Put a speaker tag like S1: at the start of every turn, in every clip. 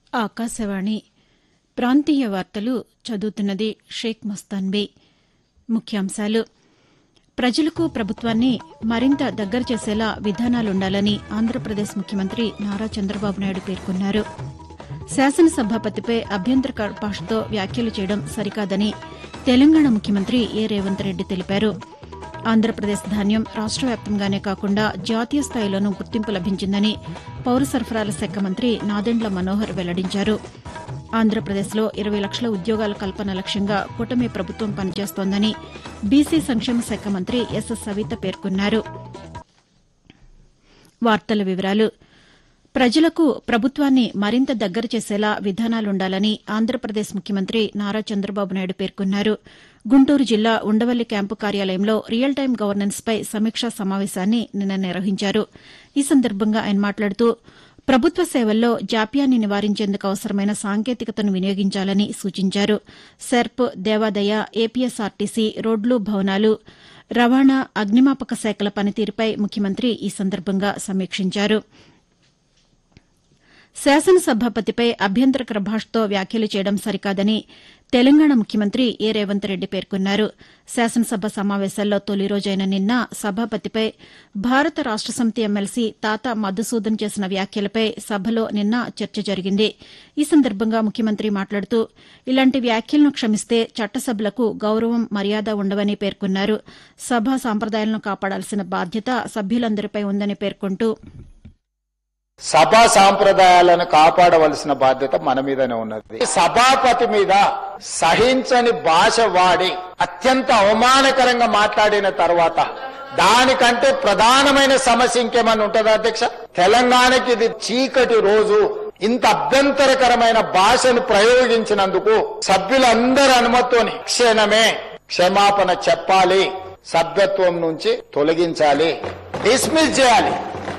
S1: ఆకాశవాణి ప్రాంతీయ వార్తలు చదువుతున్నది షేక్ మస్తాన్బీ ముఖ్యాంశాలు ప్రజలకు ప్రభుత్వాన్ని మరింత దగ్గర చేసేలా విధానాలుండాలని ఆంధ్రప్రదేశ్ ముఖ్యమంత్రి నారా చంద్రబాబు నాయుడు పేర్కొన్నారు శాసనసభాపతిపై అభ్యంతర భాషతో వ్యాఖ్యలు చేయడం సరికాదని తెలంగాణ ముఖ్యమంత్రి ఏ రేవంత్ రెడ్డి తెలిపారు ఆంధ్రప్రదేశ్ ధాన్యం రాష్ట వ్యాప్తంగానే కాకుండా జాతీయ స్థాయిలోనూ గుర్తింపు లభించిందని పౌర సరఫరాల శాఖ మంత్రి నాదెండ్ల మనోహర్ వెల్లడించారు ఆంధ్రప్రదేశ్లో ఇరవై లక్షల ఉద్యోగాల కల్పన లక్ష్యంగా కూటమి ప్రభుత్వం పనిచేస్తోందని బీసీ సంక్షేమ శాఖ మంత్రి ఎస్ సవిత పేర్కొన్నారు వార్తల వివరాలు ప్రజలకు ప్రభుత్వాన్ని మరింత దగ్గర చేసేలా విధానాలుండాలని ఆంధ్రప్రదేశ్ ముఖ్యమంత్రి నారా చంద్రబాబు నాయుడు పేర్కొన్నారు గుంటూరు జిల్లా ఉండవల్లి క్యాంపు కార్యాలయంలో రియల్ టైం గవర్నెన్స్పై సమీక్షా సమావేశాన్ని నిన్న నిర్వహించారు ఈ సందర్భంగా ఆయన మాట్లాడుతూ ప్రభుత్వ సేవల్లో జాప్యాన్ని నివారించేందుకు అవసరమైన సాంకేతికతను వినియోగించాలని సూచించారు సెర్ప్ దేవాదయ ఏపీఎస్ఆర్టీసీ రోడ్లు భవనాలు రవాణా అగ్నిమాపక శాఖల పనితీరుపై ముఖ్యమంత్రి ఈ సందర్భంగా సమీక్షించారు శాసనసభాపతిపై అభ్యంతరకర భాషతో వ్యాఖ్యలు చేయడం సరికాదని తెలంగాణ ముఖ్యమంత్రి ఏ రేవంత్ రెడ్డి పేర్కొన్నారు శాసనసభ సమావేశాల్లో తొలి రోజైన నిన్న సభాపతిపై భారత రాష్ట సమితి ఎమ్మెల్సీ తాత మధుసూదన్ చేసిన వ్యాఖ్యలపై సభలో నిన్న చర్చ జరిగింది ఈ సందర్భంగా ముఖ్యమంత్రి మాట్లాడుతూ ఇలాంటి వ్యాఖ్యలను క్షమిస్తే చట్టసభలకు గౌరవం మర్యాద ఉండవని పేర్కొన్నారు సభా సాంప్రదాయాలను కాపాడాల్సిన బాధ్యత సభ్యులందరిపై ఉందని పేర్కొంటూ
S2: సభా సాంప్రదాయాలను కాపాడవలసిన బాధ్యత మన మీదనే ఉన్నది సభాపతి మీద సహించని భాష వాడి అత్యంత అవమానకరంగా మాట్లాడిన తర్వాత దానికంటే ప్రధానమైన సమస్య ఇంకేమన్నా ఉంటుందా అధ్యక్ష తెలంగాణకి ఇది చీకటి రోజు ఇంత అభ్యంతరకరమైన భాషను ప్రయోగించినందుకు సభ్యులందరి అనుమతితోని క్షణమే క్షమాపణ చెప్పాలి సభ్యత్వం నుంచి తొలగించాలి డిస్మిస్ చేయాలి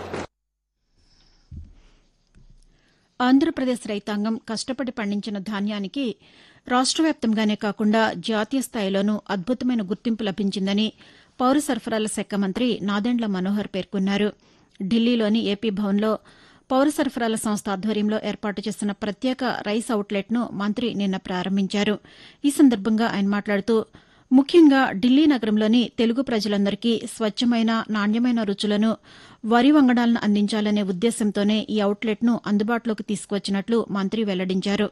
S1: ఆంధ్రప్రదేశ్ రైతాంగం కష్టపడి పండించిన ధాన్యానికి రాష్ట వ్యాప్తంగానే కాకుండా జాతీయ స్థాయిలోనూ అద్భుతమైన గుర్తింపు లభించిందని పౌర సరఫరాల శాఖ మంత్రి నాదెండ్ల మనోహర్ పేర్కొన్నారు ఢిల్లీలోని ఏపీ భవన్లో పౌర సరఫరాల సంస్థ ఆధ్వర్యంలో ఏర్పాటు చేసిన ప్రత్యేక రైస్ అవుట్లెట్ను మంత్రి నిన్న ప్రారంభించారు ఈ సందర్భంగా ఆయన మాట్లాడుతూ ముఖ్యంగా ఢిల్లీ నగరంలోని తెలుగు ప్రజలందరికీ స్వచ్చమైన నాణ్యమైన రుచులను వరి వంగడాలను అందించాలనే ఉద్దేశంతోనే ఈ అవుట్లెట్ను అందుబాటులోకి తీసుకువచ్చినట్లు మంత్రి వెల్లడించారు